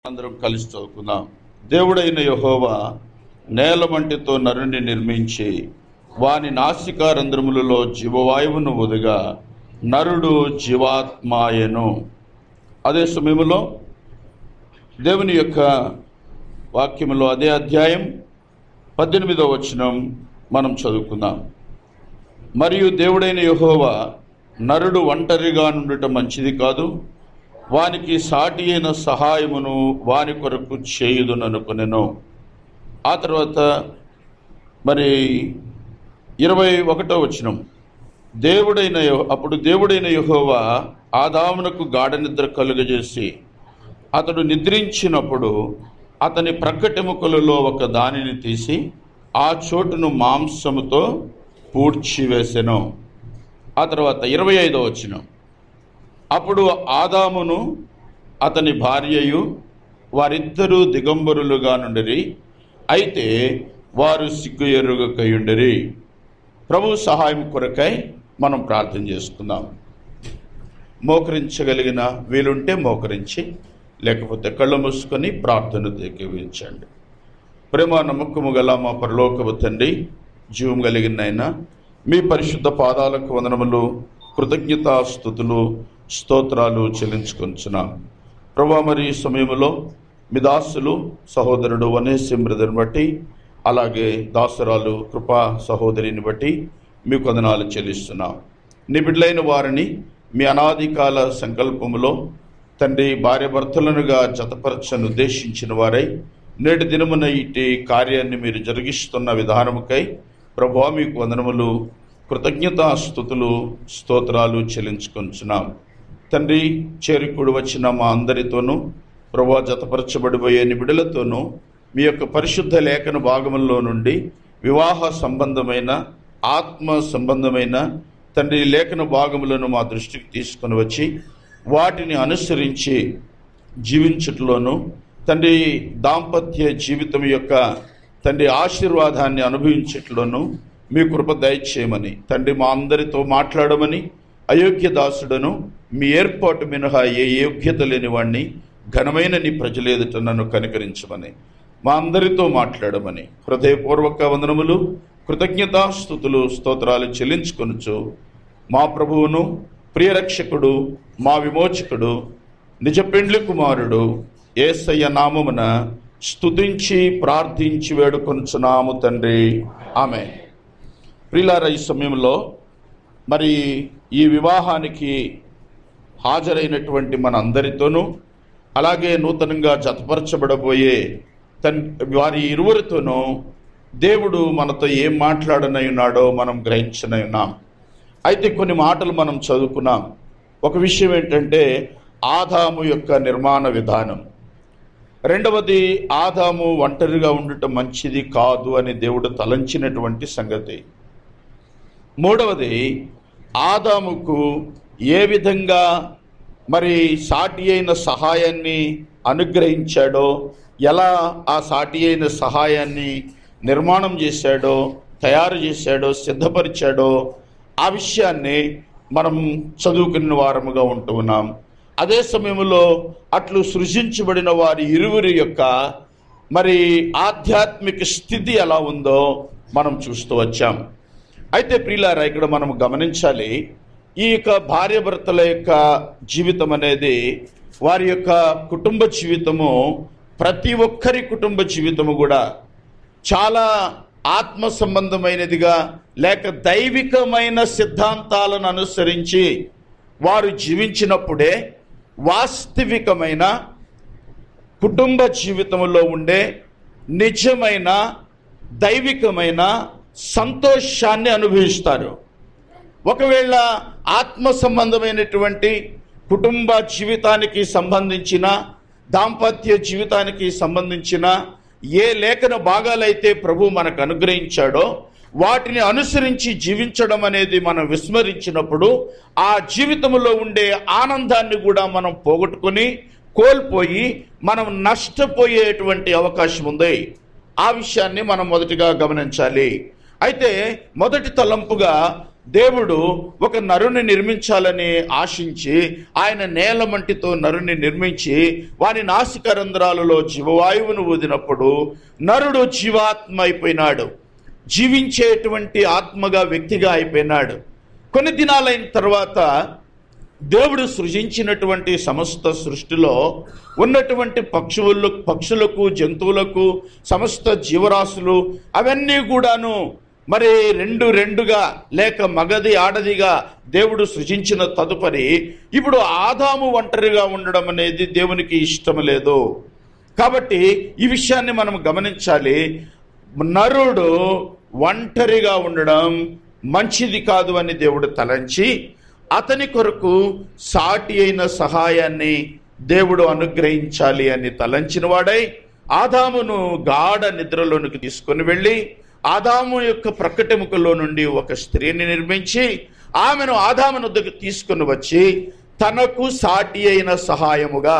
అందరం కలిసి చదువుకుందాం దేవుడైన యహోవా నేల మంటితో నరుని నిర్మించి వాని నాసికారంధ్రములలో జీవవాయువును ఒదిగా నరుడు జీవాత్మాయను అదే సమయంలో దేవుని యొక్క వాక్యములో అదే అధ్యాయం పద్దెనిమిదవ వచనం మనం చదువుకుందాం మరియు దేవుడైన యెహోవా నరుడు ఒంటరిగా నుండుట మంచిది కాదు వానికి సాటి అయిన సహాయమును వాని కొరకు చేయుదుననుకొనెను ఆ తర్వాత మరి ఇరవై ఒకటో వచనం దేవుడైన యెహో- అప్పుడు దేవుడైన యెహోవా ఆదామునకు గాఢ నిద్ర కలుగజేసి అతడు నిద్రించినప్పుడు అతని ప్రక్కటెముకలలో ఒక దానిని తీసి ఆ చోటును మాంసముతో పూడ్చివేసెను ఆ తర్వాత ఇరవై ఐదో వచనం అప్పుడు ఆదామును అతని భార్యయు వారిద్దరూ దిగంబరులుగా నుండిరి అయితే వారు సిగ్గు ఎరుగకయుండిరి ప్రభు సహాయం కొరకై మనం ప్రార్థన చేసుకుందాం మోకరించగలిగిన వీలుంటే మోకరించి లేకపోతే కళ్ళు మూసుకొని ప్రార్థన ఏకీవించండి ప్రేమ నమ్మకము గల మా పరలోకపు తండ్రి జీవం కలిగిన ఆయన మీ పరిశుద్ధ పాదాలకు వందనములు కృతజ్ఞతాస్థుతులు స్తోత్రాలు చెల్లించుకొంచున్నాం ప్రభా మరి ఈ సమయంలో మీ దాసులు సహోదరుడు వనేశం బ్రదర్ని బట్టి అలాగే దాసురాలు కృపా సహోదరిని బట్టి మీ కొందనాలు చెల్లిస్తున్నాం నీ బిడ్డలైన వారిని మీ అనాది కాల సంకల్పములో తండ్రి భార్య భర్తలనుగా జతపరచను ఉద్దేశించిన వారై నేటి దినమున ఇట్టి కార్యాన్ని మీరు జరిగిస్తున్న విధానముకై ప్రభా మీకు వందనములు కృతజ్ఞతాస్థుతులు స్తోత్రాలు చెల్లించుకొంచున్నాం తండ్రి చేరికుడు వచ్చిన మా అందరితోనూ ప్రభా జతపరచబడిపోయే నిబిడలతోనూ మీ యొక్క పరిశుద్ధ లేఖన భాగముల్లో నుండి వివాహ సంబంధమైన ఆత్మ సంబంధమైన తండ్రి లేఖన భాగములను మా దృష్టికి తీసుకొని వచ్చి వాటిని అనుసరించి జీవించట్లోనూ తండ్రి దాంపత్య జీవితం యొక్క తండ్రి ఆశీర్వాదాన్ని అనుభవించట్లోనూ మీ కృప దయచేయమని తండ్రి మా అందరితో మాట్లాడమని అయోగ్య దాసుడను మీ ఏర్పాటు మినహా ఏ యోగ్యత లేని వాణ్ణి ఘనమైన నీ ప్రజలు ఎదుట నన్ను కనికరించమని మా అందరితో మాట్లాడమని హృదయపూర్వక వందనములు కృతజ్ఞతాస్థుతులు స్తోత్రాలు చెల్లించుకొనుచు మా ప్రభువును ప్రియరక్షకుడు మా విమోచకుడు నిజ పెండ్లి కుమారుడు ఏసయ్య నామమున స్తుతించి ప్రార్థించి వేడుకొనుచున్నాము తండ్రి ఆమె ప్రిలార ఈ సమయంలో మరి ఈ వివాహానికి హాజరైనటువంటి మన అందరితోనూ అలాగే నూతనంగా జతపరచబడబోయే తన్ వారి ఇరువురితోనూ దేవుడు మనతో ఏం మాట్లాడనై ఉన్నాడో మనం గ్రహించనై ఉన్నాం అయితే కొన్ని మాటలు మనం చదువుకున్నాం ఒక విషయం ఏంటంటే ఆదాము యొక్క నిర్మాణ విధానం రెండవది ఆదాము ఒంటరిగా ఉండటం మంచిది కాదు అని దేవుడు తలంచినటువంటి సంగతి మూడవది ఆదాముకు ఏ విధంగా మరి సాటి అయిన సహాయాన్ని అనుగ్రహించాడో ఎలా ఆ సాటి అయిన సహాయాన్ని నిర్మాణం చేశాడో తయారు చేశాడో సిద్ధపరిచాడో ఆ విషయాన్ని మనం చదువుకున్న వారముగా ఉంటూ ఉన్నాం అదే సమయంలో అట్లు సృజించబడిన వారి ఇరువురి యొక్క మరి ఆధ్యాత్మిక స్థితి ఎలా ఉందో మనం చూస్తూ వచ్చాం అయితే ప్రియులారా ఇక్కడ మనం గమనించాలి ఈ యొక్క భార్యాభర్తల యొక్క జీవితం అనేది వారి యొక్క కుటుంబ జీవితము ప్రతి ఒక్కరి కుటుంబ జీవితము కూడా చాలా ఆత్మ సంబంధమైనదిగా లేక దైవికమైన సిద్ధాంతాలను అనుసరించి వారు జీవించినప్పుడే వాస్తవికమైన కుటుంబ జీవితంలో ఉండే నిజమైన దైవికమైన సంతోషాన్ని అనుభవిస్తారు ఒకవేళ ఆత్మ సంబంధమైనటువంటి కుటుంబ జీవితానికి సంబంధించిన దాంపత్య జీవితానికి సంబంధించిన ఏ లేఖన భాగాలైతే ప్రభు మనకు అనుగ్రహించాడో వాటిని అనుసరించి జీవించడం అనేది మనం విస్మరించినప్పుడు ఆ జీవితంలో ఉండే ఆనందాన్ని కూడా మనం పోగొట్టుకొని కోల్పోయి మనం నష్టపోయేటువంటి అవకాశం ఉంది ఆ విషయాన్ని మనం మొదటిగా గమనించాలి అయితే మొదటి తలంపుగా దేవుడు ఒక నరుని నిర్మించాలని ఆశించి ఆయన నేల మంటితో నరుని నిర్మించి వాని నాసిక రంధ్రాలలో జీవవాయువును ఊదినప్పుడు నరుడు జీవాత్మ అయిపోయినాడు జీవించేటువంటి ఆత్మగా వ్యక్తిగా అయిపోయినాడు కొన్ని దినాలైన తర్వాత దేవుడు సృజించినటువంటి సమస్త సృష్టిలో ఉన్నటువంటి పక్షువులు పక్షులకు జంతువులకు సమస్త జీవరాశులు అవన్నీ కూడాను మరి రెండు రెండుగా లేక మగది ఆడదిగా దేవుడు సృజించిన తదుపరి ఇప్పుడు ఆదాము ఒంటరిగా ఉండడం అనేది దేవునికి ఇష్టం లేదు కాబట్టి ఈ విషయాన్ని మనం గమనించాలి నరుడు ఒంటరిగా ఉండడం మంచిది కాదు అని దేవుడు తలంచి అతని కొరకు సాటి అయిన సహాయాన్ని దేవుడు అనుగ్రహించాలి అని తలంచిన వాడై ఆదామును గాఢ నిద్రలోనికి తీసుకొని వెళ్ళి ఆదాము యొక్క ప్రక్కటెముకలో నుండి ఒక స్త్రీని నిర్మించి ఆమెను ఆదాము వద్దకు తీసుకొని వచ్చి తనకు సాటి అయిన సహాయముగా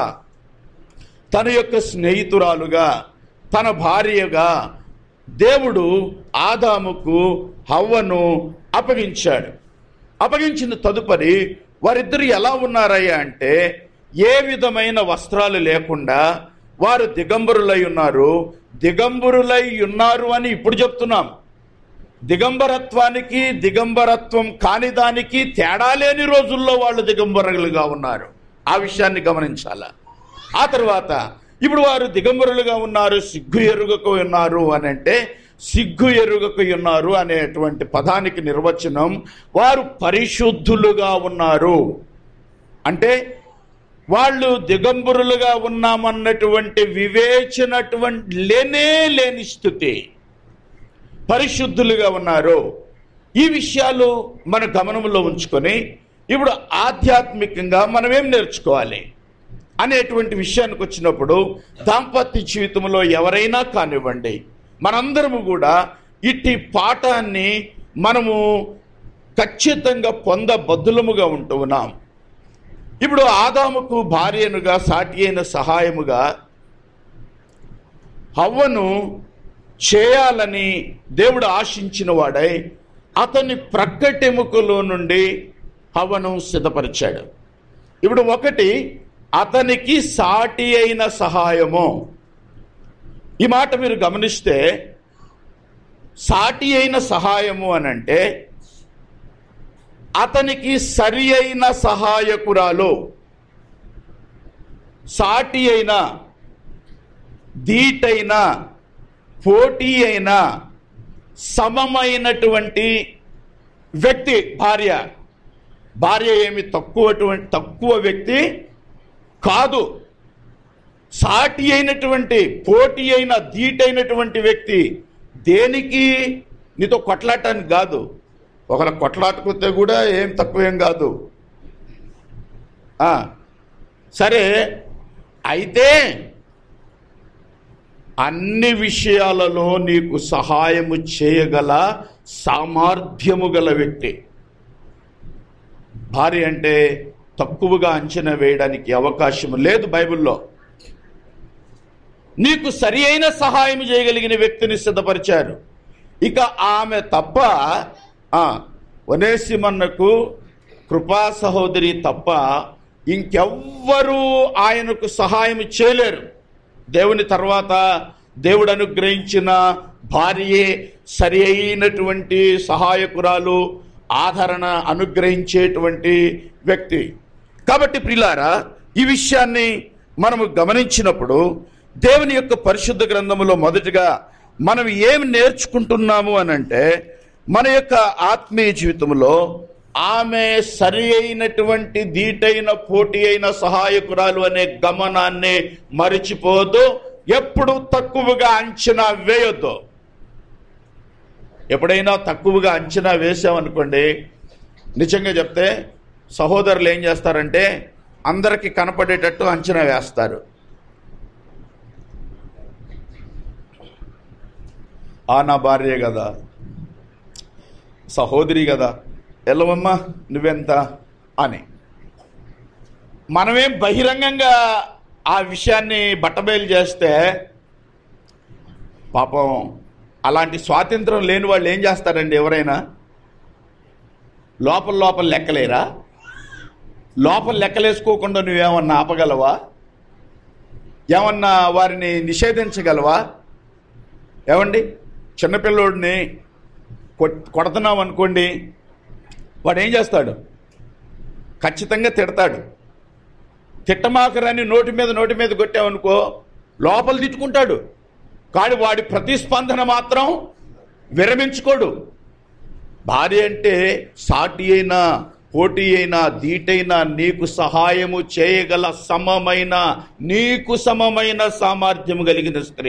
తన యొక్క స్నేహితురాలుగా తన భార్యగా దేవుడు ఆదాముకు హవ్వను అప్పగించాడు అప్పగించిన తదుపరి వారిద్దరు ఎలా ఉన్నారయ్యా అంటే ఏ విధమైన వస్త్రాలు లేకుండా వారు దిగంబరులై ఉన్నారు దిగంబరులై ఉన్నారు అని ఇప్పుడు చెప్తున్నాం దిగంబరత్వానికి దిగంబరత్వం కాని దానికి తేడా లేని రోజుల్లో వాళ్ళు దిగంబరులుగా ఉన్నారు ఆ విషయాన్ని గమనించాల ఆ తర్వాత ఇప్పుడు వారు దిగంబరులుగా ఉన్నారు సిగ్గు ఎరుగకు ఉన్నారు అని అంటే సిగ్గు ఎరుగకు ఉన్నారు అనేటువంటి పదానికి నిర్వచనం వారు పరిశుద్ధులుగా ఉన్నారు అంటే వాళ్ళు దిగంబరులుగా ఉన్నామన్నటువంటి వివేచనటువంటి లేనే లేని స్థితి పరిశుద్ధులుగా ఉన్నారు ఈ విషయాలు మన గమనంలో ఉంచుకొని ఇప్పుడు ఆధ్యాత్మికంగా మనం ఏం నేర్చుకోవాలి అనేటువంటి విషయానికి వచ్చినప్పుడు దాంపత్య జీవితంలో ఎవరైనా కానివ్వండి మనందరము కూడా ఇట్టి పాఠాన్ని మనము ఖచ్చితంగా పొందబద్దులముగా ఉంటూ ఉన్నాం ఇప్పుడు ఆదాముకు భార్యనుగా సాటి అయిన సహాయముగా హవ్వను చేయాలని దేవుడు ఆశించిన వాడై అతని ప్రక్కటెముకలో నుండి హవ్వను సిద్ధపరిచాడు ఇప్పుడు ఒకటి అతనికి సాటి అయిన సహాయము ఈ మాట మీరు గమనిస్తే సాటి అయిన సహాయము అని అంటే అతనికి సరి అయిన సహాయకురాలు సాటి అయిన ధీటైన పోటీ అయిన సమమైనటువంటి వ్యక్తి భార్య భార్య ఏమి తక్కువటువంటి తక్కువ వ్యక్తి కాదు సాటి అయినటువంటి పోటీ అయిన ధీటైనటువంటి వ్యక్తి దేనికి నీతో కొట్లాడటానికి కాదు ఒకళ్ళ కొట్లాడుకుంటే కూడా ఏం తక్కువేం కాదు ఆ, సరే అయితే అన్ని విషయాలలో నీకు సహాయము చేయగల సామర్థ్యము గల వ్యక్తి భార్య అంటే తక్కువగా అంచనా వేయడానికి అవకాశం లేదు బైబిల్లో నీకు సరి అయిన సహాయం చేయగలిగిన వ్యక్తిని సిద్ధపరిచారు ఇక ఆమె తప్ప ఆ, వనేసిమన్నకు కృపా సహోదరి తప్ప ఇంకెవ్వరూ ఆయనకు సహాయం చేయలేరు దేవుని తర్వాత దేవుడు అనుగ్రహించిన భార్యే సరి అయినటువంటి సహాయకురాలు ఆదరణ అనుగ్రహించేటువంటి వ్యక్తి కాబట్టి ప్రిలారా ఈ విషయాన్ని మనము గమనించినప్పుడు దేవుని యొక్క పరిశుద్ధ గ్రంథములో మొదటిగా మనం ఏం నేర్చుకుంటున్నాము అని అంటే మన యొక్క ఆత్మీయ జీవితంలో ఆమె సరి అయినటువంటి ధీటైన పోటీ అయిన సహాయకురాలు అనే గమనాన్ని మరిచిపోదు ఎప్పుడు తక్కువగా అంచనా వేయొద్దు ఎప్పుడైనా తక్కువగా అంచనా వేసామనుకోండి నిజంగా చెప్తే సహోదరులు ఏం చేస్తారంటే అందరికీ కనపడేటట్టు అంచనా వేస్తారు ఆ నా భార్యే కదా సహోదరి కదా ఎల్లవమ్మా నువ్వెంత అని మనమేం బహిరంగంగా ఆ విషయాన్ని బట్టబయలు చేస్తే పాపం అలాంటి స్వాతంత్రం లేని వాళ్ళు ఏం చేస్తారండి ఎవరైనా లోపల లోపల లెక్కలేరా లోపల లెక్కలేసుకోకుండా నువ్వేమన్నా ఆపగలవా ఏమన్నా వారిని నిషేధించగలవా ఏమండి చిన్నపిల్లోడిని కొట్ కొడుతున్నాం అనుకోండి వాడు ఏం చేస్తాడు ఖచ్చితంగా తిడతాడు తిట్టమాకరని నోటి మీద నోటి మీద కొట్టామనుకో లోపల తిట్టుకుంటాడు కానీ వాడి ప్రతిస్పందన మాత్రం విరమించుకోడు భార్య అంటే సాటి అయినా పోటీ అయినా ధీటైనా నీకు సహాయము చేయగల సమమైన నీకు సమమైన సామర్థ్యం కలిగిన స్త్రీ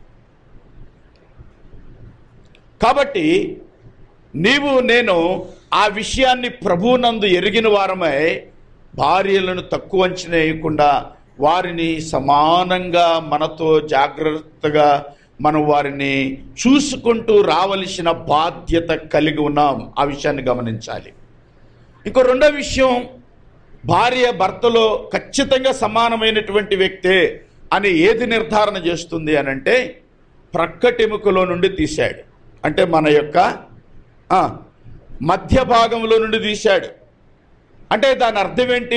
కాబట్టి నీవు నేను ఆ విషయాన్ని ప్రభువునందు ఎరిగిన వారమై భార్యలను తక్కువ అంచనా వేయకుండా వారిని సమానంగా మనతో జాగ్రత్తగా మనం వారిని చూసుకుంటూ రావలసిన బాధ్యత కలిగి ఉన్నాం ఆ విషయాన్ని గమనించాలి ఇంకో రెండో విషయం భార్య భర్తలో ఖచ్చితంగా సమానమైనటువంటి వ్యక్తే అని ఏది నిర్ధారణ చేస్తుంది అని అంటే ప్రక్కటెముకలో నుండి తీశాడు అంటే మన యొక్క ఆ, మధ్య భాగంలో నుండి తీశాడు అంటే దాని అర్థం ఏంటి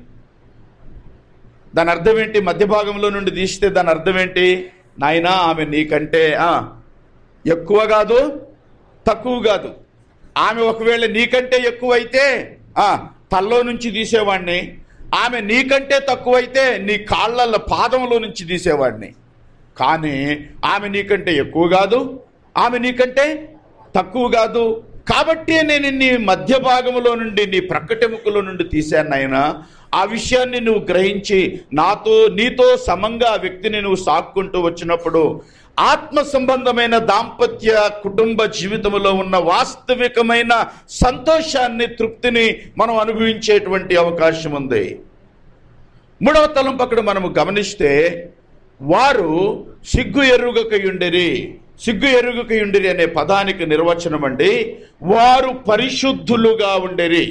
దాని అర్థం ఏంటి మధ్య భాగంలో నుండి తీస్తే దాని అర్థం ఏంటి నాయనా ఆమె నీకంటే ఆ, ఎక్కువ కాదు తక్కువ కాదు ఆమె ఒకవేళ నీకంటే ఎక్కువైతే ఆ, తల్లో నుంచి తీసేవాడిని ఆమె నీకంటే తక్కువైతే నీ కాళ్ళ పాదంలో నుంచి తీసేవాడిని కానీ ఆమె నీకంటే ఎక్కువ కాదు ఆమె నీకంటే తక్కువ కాదు కాబట్టి నేను నీ మధ్య భాగంలో నుండి నీ ప్రక్కటెముకలో నుండి తీశాను నాయనా ఆ విషయాన్ని నువ్వు గ్రహించి నాతో నీతో సమంగా ఆ వ్యక్తిని నువ్వు సాక్కుంటూ వచ్చినప్పుడు ఆత్మ సంబంధమైన దాంపత్య కుటుంబ జీవితంలో ఉన్న వాస్తవికమైన సంతోషాన్ని తృప్తిని మనం అనుభవించేటువంటి అవకాశం ఉంది మూడవ తలంపు అక్కడ మనము గమనిస్తే వారు సిగ్గు ఎరుగకయుండిరి సిగ్గు ఎరుగకయుండిరి అనే పదానికి నిర్వచనం అండి వారు పరిశుద్ధులుగా ఉండేరి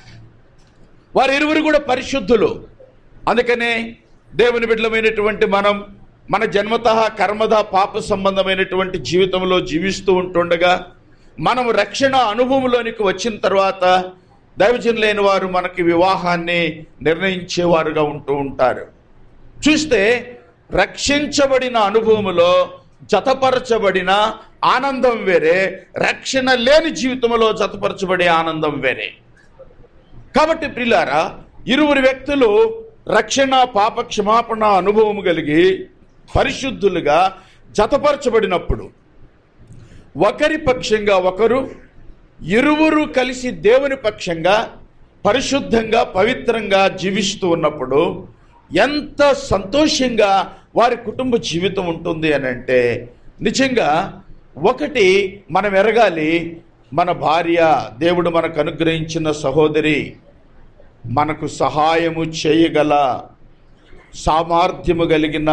వారు ఇరువురు కూడా పరిశుద్ధులు అందుకనే దేవుని బిడ్డలమైనటువంటి మనం మన జన్మత కర్మద పాప సంబంధమైనటువంటి జీవితంలో జీవిస్తూ ఉంటుండగా మనం రక్షణ అనుభవంలోనికి వచ్చిన తర్వాత దైవజనులైన వారు మనకి వివాహాన్ని నిర్ణయించేవారుగా ఉంటూ ఉంటారు చూస్తే రక్షించబడిన అనుభవములో జతపరచబడిన ఆనందం వేరే రక్షణ లేని జీవితంలో జతపరచబడే ఆనందం వేరే కాబట్టి ప్రిలారా ఇరువురు వ్యక్తులు రక్షణ పాప క్షమాపణ అనుభవం కలిగి పరిశుద్ధులుగా జతపరచబడినప్పుడు ఒకరి పక్షంగా ఒకరు ఇరువురు కలిసి దేవుని పక్షంగా పరిశుద్ధంగా పవిత్రంగా జీవిస్తూ ఉన్నప్పుడు ఎంత సంతోషంగా వారి కుటుంబ జీవితం ఉంటుంది అని అంటే నిజంగా ఒకటి మనం ఎరగాలి మన భార్య దేవుడు మనకు అనుగ్రహించిన సహోదరి మనకు సహాయము చేయగల సామర్థ్యము కలిగిన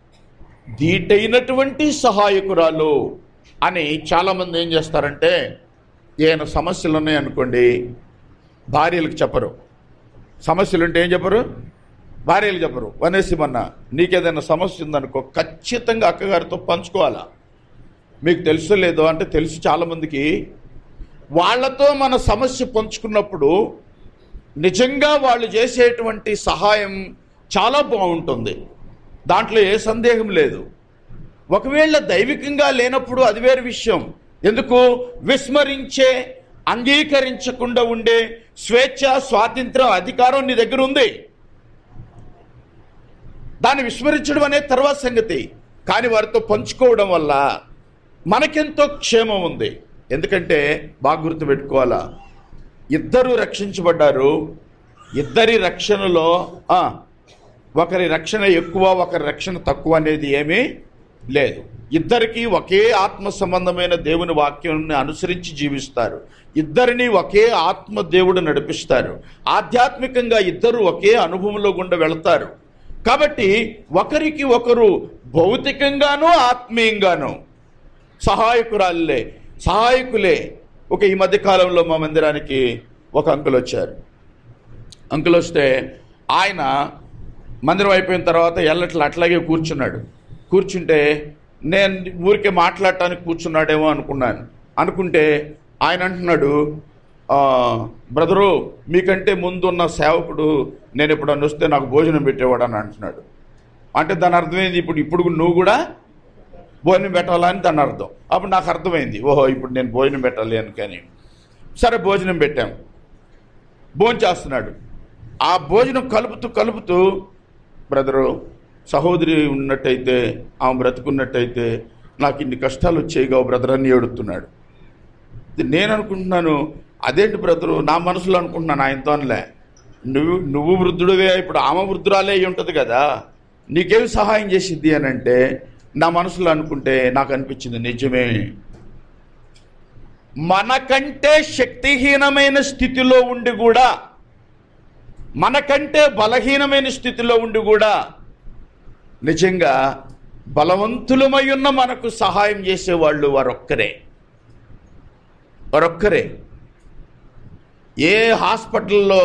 ధీటైనటువంటి సహాయకురాలు అని చాలామంది ఏం చేస్తారంటే ఏమైనా సమస్యలు ఉన్నాయనుకోండి భార్యలకు చెప్పరు సమస్యలు ఉంటే ఏం చెప్పరు భార్యలు చెప్పరు వనేసిమన్న నీకేదైనా సమస్య ఉందనుకో ఖచ్చితంగా అక్కగారితో పంచుకోవాలా మీకు తెలుసో లేదో అంటే తెలుసు చాలామందికి వాళ్ళతో మన సమస్య పంచుకున్నప్పుడు నిజంగా వాళ్ళు చేసేటువంటి సహాయం చాలా బాగుంటుంది దాంట్లో ఏ సందేహం లేదు ఒకవేళ దైవికంగా లేనప్పుడు అది వేరే విషయం ఎందుకు విస్మరించే అంగీకరించకుండా ఉండే స్వేచ్ఛ స్వాతంత్రం అధికారం నీ దగ్గర ఉంది దాన్ని విస్మరించడం అనే తర్వాత సంగతి కానీ వారితో పంచుకోవడం వల్ల మనకెంతో క్షేమం ఉంది ఎందుకంటే బాగా గుర్తుపెట్టుకోవాలా ఇద్దరు రక్షించబడ్డారు ఇద్దరి రక్షణలో ఆ, ఒకరి రక్షణ ఎక్కువ ఒకరి రక్షణ తక్కువ అనేది ఏమీ లేదు ఇద్దరికి ఒకే ఆత్మ సంబంధమైన దేవుని వాక్యాన్ని అనుసరించి జీవిస్తారు ఇద్దరిని ఒకే ఆత్మ దేవుడు నడిపిస్తారు ఆధ్యాత్మికంగా ఇద్దరు ఒకే అనుభవంలో గుండా వెళతారు కాబట్టి ఒకరికి ఒకరు భౌతికంగానూ ఆత్మీయంగానూ సహాయకురాళ్ళే సహాయకులే ఒక ఈ మధ్య కాలంలో మా మందిరానికి ఒక అంకుల్ వచ్చారు అంకుల్ వస్తే ఆయన మందిరం అయిపోయిన తర్వాత ఎల్లట్లు అట్లాగే కూర్చున్నాడు కూర్చుంటే నేను ఊరికే మాట్లాడటానికి కూర్చున్నాడేమో అనుకున్నాను అనుకుంటే ఆయన అంటున్నాడు "ఆ, బ్రదరు మీకంటే ముందున్న సేవకుడు నేను ఎప్పుడన్నా వస్తే నాకు భోజనం పెట్టేవాడు అని అంటున్నాడు అంటే దాని అర్థమైంది ఇప్పుడు ఇప్పుడు నువ్వు కూడా భోజనం పెట్టాలని దాని అర్థం అప్పుడు నాకు అర్థమైంది ఓహో ఇప్పుడు నేను భోజనం పెట్టాలి అని కానీ సరే భోజనం పెట్టాం భోజనం చేస్తున్నాడు ఆ భోజనం కలుపుతూ కలుపుతూ బ్రదరు సహోదరి ఉన్నట్టయితే ఆమె బ్రతుకున్నట్టయితే నాకు ఇన్ని కష్టాలు వచ్చాయిగా బ్రదర్ అని ఏడుతున్నాడు ఇది నేను అనుకుంటున్నాను అదేంటి బ్రదరు నా మనసులో అనుకుంటున్నాను ఆయనతో అనలే నువ్వు నువ్వు వృద్ధుడివే ఇప్పుడు ఆమె వృద్ధురాలే అయి ఉంటుంది కదా నీకేం సహాయం చేసిద్ది అని అంటే నా మనసులో అనుకుంటే నాకు అనిపించింది నిజమే మనకంటే శక్తిహీనమైన స్థితిలో ఉండి కూడా మనకంటే బలహీనమైన స్థితిలో ఉండి కూడా నిజంగా బలవంతులమై ఉన్న మనకు సహాయం చేసేవాళ్ళు వారొక్కరే వారొక్కరే ఏ హాస్పిటల్లో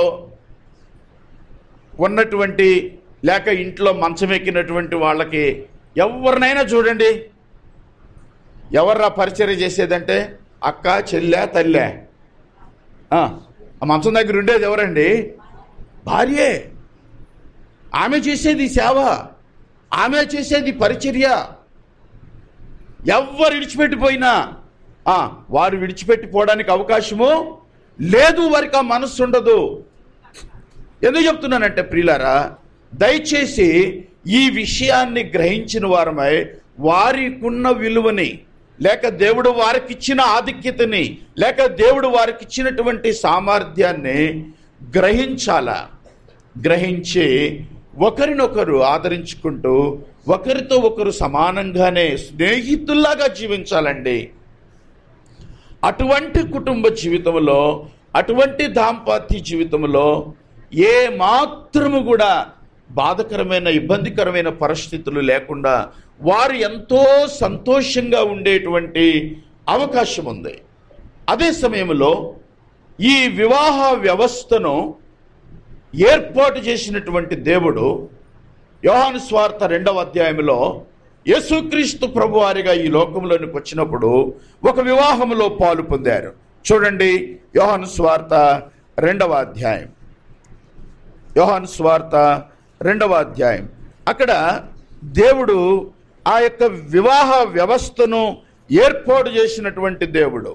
ఉన్నటువంటి లేక ఇంట్లో మంచం ఎక్కినటువంటి వాళ్ళకి ఎవరినైనా చూడండి ఎవర్రా పరిచర్య చేసేదంటే అక్క చెల్లె తల్లె ఆ ఆ మంచం దగ్గర ఉండేది ఎవరండి భార్యే ఆమె చేసేది సేవ ఆమె చేసేది పరిచర్య ఎవ్వరు విడిచిపెట్టిపోయినా ఆ, వారు విడిచిపెట్టిపోవడానికి అవకాశము లేదు వారికి ఆ మనస్సు ఉండదు ఎందుకు చెప్తున్నానంటే ప్రియులారా దయచేసి ఈ విషయాన్ని గ్రహించిన వారమై వారికున్న విలువని లేక దేవుడు వారికిచ్చిన ఆధిక్యతని లేక దేవుడు వారికిచ్చినటువంటి సామర్థ్యాన్ని గ్రహించాలా గ్రహించి ఒకరినొకరు ఆదరించుకుంటూ ఒకరితో ఒకరు సమానంగానే స్నేహితుల్లాగా జీవించాలండి అటువంటి కుటుంబ జీవితంలో అటువంటి దాంపత్య జీవితంలో ఏ మాత్రము కూడా బాధకరమైన ఇబ్బందికరమైన పరిస్థితులు లేకుండా వారు ఎంతో సంతోషంగా ఉండేటువంటి అవకాశం ఉంది అదే సమయంలో ఈ వివాహ వ్యవస్థను ఏర్పాటు చేసినటువంటి దేవుడు యోహాను స్వార్థ రెండవ అధ్యాయంలో యేసుక్రీస్తు ప్రభువారిగా ఈ లోకంలోనికి వచ్చినప్పుడు ఒక వివాహంలో పాలు పొందారు చూడండి యోహాను స్వార్థ రెండవ అధ్యాయం యోహాను స్వార్థ రెండవ అధ్యాయం అక్కడ దేవుడు ఆ యొక్క వివాహ వ్యవస్థను ఏర్పాటు చేసినటువంటి దేవుడు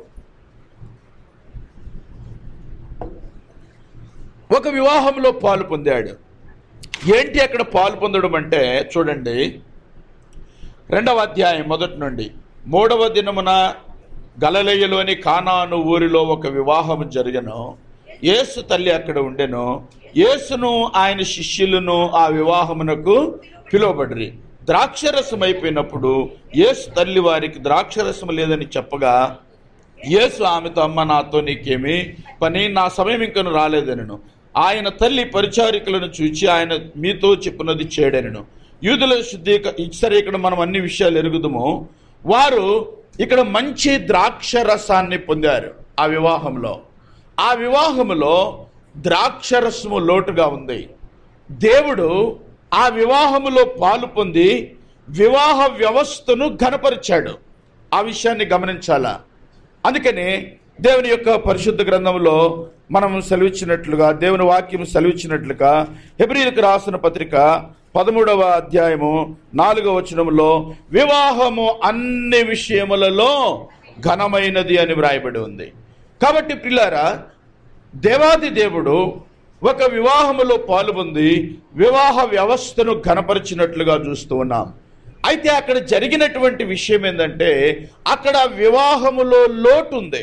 ఒక వివాహంలో పాలు పొందాడు ఏంటి అక్కడ పాలు పొందడం అంటే చూడండి రెండవ అధ్యాయం మొదటి నుండి మూడవ దినమున గలలయ్యలోని కానాను ఊరిలో ఒక వివాహం జరిగను యేసు తల్లి అక్కడ ఉండెను యేసును ఆయన శిష్యులను ఆ వివాహమునకు పిలువబడిరి ద్రాక్షరసం అయిపోయినప్పుడు యేసు తల్లి వారికి ద్రాక్షరసం లేదని చెప్పగా యేసు ఆమెతో అమ్మ నాతో నీకేమి పని నా సమయం ఇంకను రాలేదనను ఆయన తల్లి పరిచారికలను చూచి ఆయన మీతో చెప్పినది చేయడనను యూదుల శుద్ధీక సరే ఇక్కడ మనం అన్ని విషయాలు ఎరుగుదము వారు ఇక్కడ మంచి ద్రాక్ష రసాన్ని పొందారు ఆ వివాహంలో ఆ వివాహములో ద్రాక్షరసము లోటుగా ఉంది దేవుడు ఆ వివాహములో పాలు పొంది వివాహ వ్యవస్థను ఘనపరిచాడు ఆ విషయాన్ని గమనించాలా అందుకని దేవుని యొక్క పరిశుద్ధ గ్రంథంలో మనం సెలవిచ్చినట్లుగా దేవుని వాక్యం సెలవిచ్చినట్లుగా హెబ్రిలకు రాసిన పత్రిక పదమూడవ అధ్యాయము నాలుగవ వచనంలో వివాహము అన్ని విషయములలో ఘనమైనది అని వ్రాయబడి ఉంది కాబట్టి పిల్లారా దేవాది దేవుడు ఒక వివాహములో పాల్గొంది వివాహ వ్యవస్థను ఘనపరిచినట్లుగా చూస్తూ ఉన్నాం అయితే అక్కడ జరిగినటువంటి విషయం ఏంటంటే అక్కడ వివాహములో లోటు ఉంది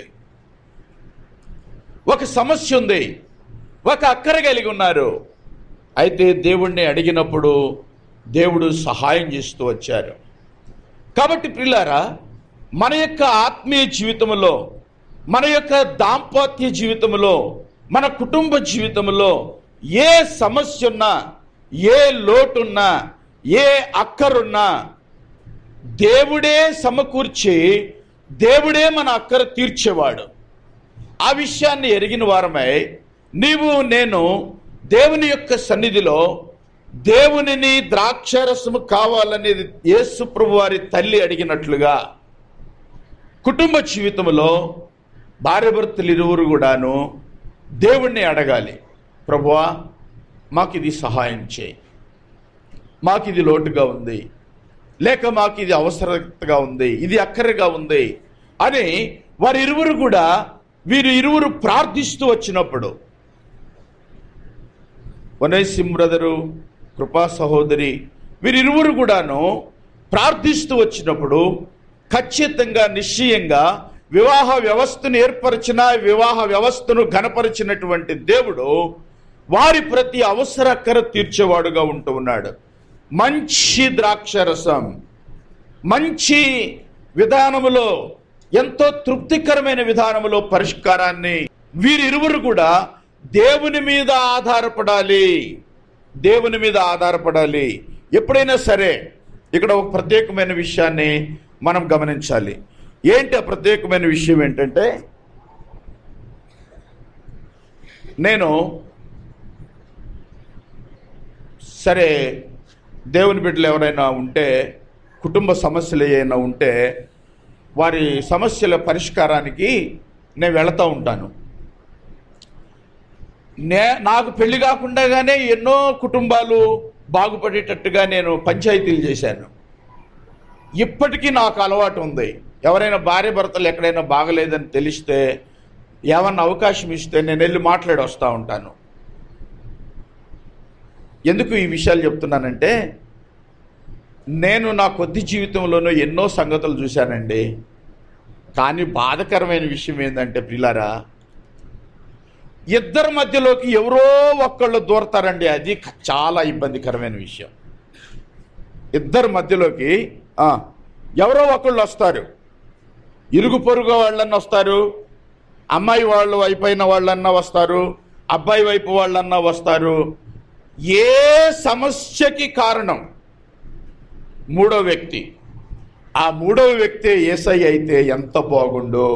ఒక సమస్య ఉంది ఒక అక్కర కలిగి ఉన్నారు అయితే దేవుణ్ణి అడిగినప్పుడు దేవుడు సహాయం చేస్తూ వచ్చారు కాబట్టి పిల్లారా మన యొక్క ఆత్మీయ జీవితంలో మన యొక్క దాంపత్య జీవితంలో మన కుటుంబ జీవితంలో ఏ సమస్య ఉన్నా ఏ లోటున్నా ఏ అక్కరున్నా దేవుడే సమకూర్చి దేవుడే మన అక్కర తీర్చేవాడు ఆ విషయాన్ని ఎరిగిన వారమై నీవు నేను దేవుని యొక్క సన్నిధిలో దేవునిని ద్రాక్షరసము కావాలనేది యేసు ప్రభు వారి తల్లి అడిగినట్లుగా కుటుంబ జీవితంలో భార్యాభర్తలు ఇరువురు కూడాను దేవుణ్ణి అడగాలి ప్రభువా మాకు ఇది సహాయం చేయి మాకు ఇది లోటుగా ఉంది లేక మాకు ఇది అవసరతగా ఉంది ఇది అక్కరగా ఉంది అని వారి ఇరువురు కూడా వీరు ఇరువురు ప్రార్థిస్తూ వచ్చినప్పుడు వనైసిం బ్రదరు కృపా సహోదరి వీరిరువురు కూడాను ప్రార్థిస్తూ వచ్చినప్పుడు ఖచ్చితంగా నిశ్చయంగా వివాహ వ్యవస్థను ఏర్పరిచిన వివాహ వ్యవస్థను ఘనపరిచినటువంటి దేవుడు వారి ప్రతి అవసరకర తీర్చేవాడుగా ఉంటూ ఉన్నాడు మంచి ద్రాక్షరసం మంచి విధానములో ఎంతో తృప్తికరమైన విధానములో పరిష్కారాన్ని వీరిరువురు కూడా దేవుని మీద ఆధారపడాలి దేవుని మీద ఆధారపడాలి ఎప్పుడైనా సరే ఇక్కడ ఒక ప్రత్యేకమైన విషయాన్ని మనం గమనించాలి ఏంటి ఆ ప్రత్యేకమైన విషయం ఏంటంటే నేను సరే దేవుని బిడ్డలు ఎవరైనా ఉంటే కుటుంబ సమస్యలు ఏమైనా ఉంటే వారి సమస్యల పరిష్కారానికి నేను వెళతా ఉంటాను నే నాకు పెళ్లి కాకుండానే ఎన్నో కుటుంబాలు బాగుపడేటట్టుగా నేను పంచాయతీలు చేశాను ఇప్పటికీ నాకు అలవాటు ఉంది ఎవరైనా భార్య భర్తలు ఎక్కడైనా బాగలేదని తెలిస్తే ఏమన్నా అవకాశం ఇస్తే నేను వెళ్ళి మాట్లాడి వస్తూ ఉంటాను ఎందుకు ఈ విషయాలు చెప్తున్నానంటే నేను నా కొద్ది జీవితంలోనూ ఎన్నో సంగతులు చూశానండి కానీ బాధకరమైన విషయం ఏంటంటే పిల్లారా ఇద్దరి మధ్యలోకి ఎవరో ఒక్కళ్ళు దూరతారండి అది క- చాలా ఇబ్బందికరమైన విషయం ఇద్దరి మధ్యలోకి ఆ, ఎవరో ఒకళ్ళు వస్తారు ఇరుగు పొరుగు వాళ్ళన్నా వస్తారు అమ్మాయి వాళ్ళు అయిపోయిన వాళ్ళన్నా వస్తారు అబ్బాయి వైపు వాళ్ళన్నా వస్తారు ఏ సమస్యకి కారణం మూడో వ్యక్తి ఆ మూడవ వ్యక్తి ఏసై అయితే ఎంత బాగుండో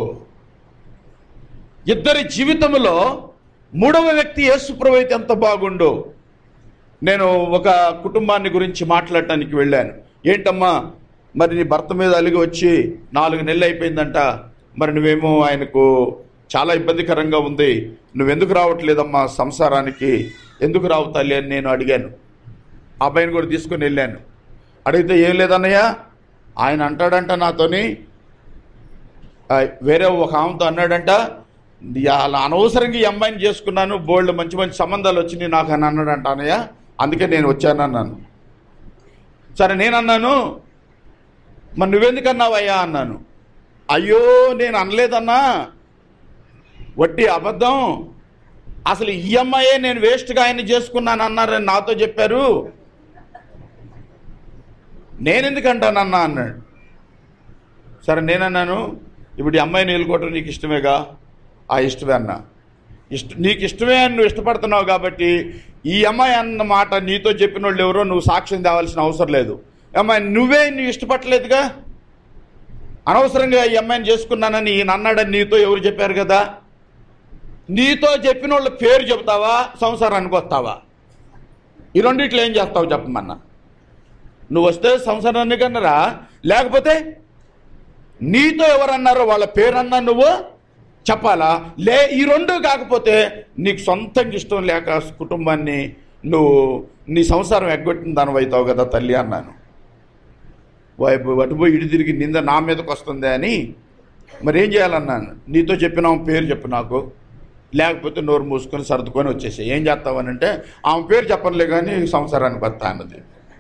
ఇద్దరి జీవితంలో మూడవ వ్యక్తి యేసుప్రభు అయితే ఎంత బాగుండో నేను ఒక కుటుంబాన్ని గురించి మాట్లాడటానికి వెళ్ళాను ఏంటమ్మా మరి నీ భర్త మీద అలిగి వచ్చి నాలుగు నెలలు అయిపోయిందంట మరి నువ్వేమో ఆయనకు చాలా ఇబ్బందికరంగా ఉంది నువ్వెందుకు రావట్లేదమ్మా సంసారానికి ఎందుకు రావు తల్లి అని నేను అడిగాను ఆ అబ్బాయిని కూడా తీసుకొని వెళ్ళాను అడిగితే ఏం లేదన్నయ్య ఆయన అంటాడంట నాతోని ఆ, వేరే ఒక ఆమెతో అన్నాడంట అలా అనవసరంగా ఈ అమ్మాయిని చేసుకున్నాను బోల్డ్ మంచి మంచి సంబంధాలు వచ్చినాయి నాకు అని అన్నాడంట అన్నయ్య అందుకే నేను వచ్చాను అన్నాను సరే నేను అన్నాను మరి నువ్వెందుకు అన్నావయ్యా అన్నాను అయ్యో నేను అనలేదన్నా వట్టి అబద్ధం అసలు ఈ అమ్మాయే నేను వేస్ట్గా ఆయన్ని చేసుకున్నాను అన్నారని నాతో చెప్పారు నేనెందుకంటానన్నా అన్నాడు సరే నేనన్నాను ఇప్పుడు ఈ అమ్మాయిని వెళ్ళుకోవటం నీకు ఇష్టమేగా ఆ ఇష్టమే అన్న ఇష్ట నీకు ఇష్టమే అని నువ్వు ఇష్టపడుతున్నావు కాబట్టి ఈ అమ్మాయి అన్న మాట నీతో చెప్పిన వాళ్ళు ఎవరో నువ్వు సాక్ష్యం తేవాల్సిన అవసరం లేదు అమ్మాయి నువ్వే నువ్వు ఇష్టపడలేదుగా అనవసరంగా ఈ అమ్మాయిని చేసుకున్నానని ఈయన అన్నాడని నీతో ఎవరు చెప్పారు కదా నీతో చెప్పిన వాళ్ళ పేరు చెప్తావా సంసారానికి వస్తావా ఈ రెండిట్లో ఏం చేస్తావు చెప్పమన్నా నువ్వు వస్తే సంసారాన్ని కన్నరా లేకపోతే నీతో ఎవరన్నారో వాళ్ళ పేరన్నా నువ్వు చెప్పాలా లే ఈ రెండు కాకపోతే నీకు సొంతంగా ఇష్టం లేక కుటుంబాన్ని నువ్వు నీ సంసారం ఎగ్గొట్టిన దాని అవుతావు కదా తల్లి అన్నాను వైపు అటుపోయి ఇటు తిరిగి నింద నా మీదకి వస్తుంది అని మరి ఏం చేయాలన్నాను నీతో చెప్పిన ఆమె పేరు చెప్పు నాకు లేకపోతే నోరు మూసుకొని సర్దుకొని వచ్చేసాయి ఏం చేస్తావనంటే ఆమె పేరు చెప్పనులే కానీ సంసారానికి వస్తా అన్నది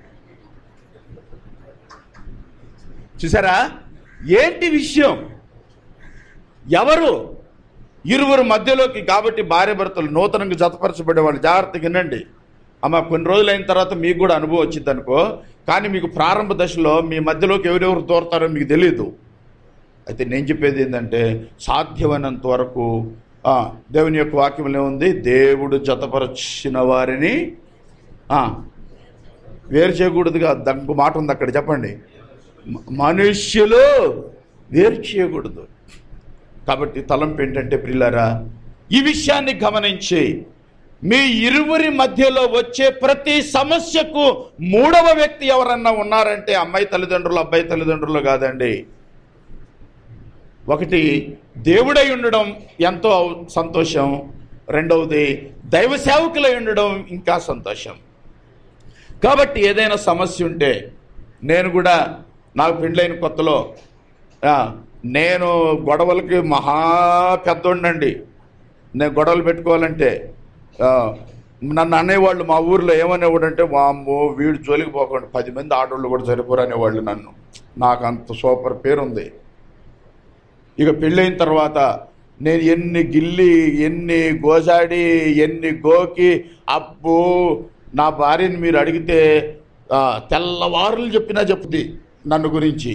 చూసారా ఏంటి విషయం ఎవరు ఇరువురు మధ్యలోకి కాబట్టి భార్య భర్తలు నూతనంగా జతపరచబడే వాళ్ళు జాగ్రత్తగా వినండి అమ్మ కొన్ని రోజులు అయిన తర్వాత మీకు కూడా అనుభవం వచ్చింది అనుకో కానీ మీకు ప్రారంభ దశలో మీ మధ్యలోకి ఎవరెవరు దూరతారో మీకు తెలియదు అయితే నేను చెప్పేది ఏంటంటే సాధ్యమైనంత వరకు ఆ, దేవుని యొక్క వాక్యంలో ఉంది దేవుడు జతపరచిన వారిని ఆ, వేరు చేయకూడదుగా దానికి మాట ఉంది అక్కడ చెప్పండి మ- మనుష్యులు వేరు చేయకూడదు కాబట్టి తలంపు ఏంటంటే ప్రిల్లరా ఈ విషయాన్ని గమనించి మీ ఇరువురి మధ్యలో వచ్చే ప్రతి సమస్యకు మూడవ వ్యక్తి ఎవరన్నా ఉన్నారంటే అమ్మాయి తల్లిదండ్రులు అబ్బాయి తల్లిదండ్రులు కాదండి ఒకటి దేవుడై ఉండడం ఎంతో సంతోషం రెండవది దైవ సేవకులై ఉండడం ఇంకా సంతోషం కాబట్టి ఏదైనా సమస్య ఉంటే నేను కూడా నాకు పెళ్ళైన కొత్తలో ఆ, నేను గొడవలకి మహా పెద్దోండండి నేను గొడవలు పెట్టుకోవాలంటే ఆ, నన్ను అనేవాళ్ళు మా ఊర్లో ఏమనేవాడు అంటే వామ్మో వీడు జోలికి పోకండి పది మంది ఆడవాళ్ళు కూడా సరిపోరు అనేవాళ్ళు నన్ను నాకు అంత సూపర్ పేరు ఉంది ఇక పెళ్ళైన తర్వాత నేను ఎన్ని గిల్లి ఎన్ని గోసాడి ఎన్ని గోకి అబ్బో నా భార్యని మీరు అడిగితే ఆ, తెల్లవారులు చెప్పినా చెప్తుంది నన్ను గురించి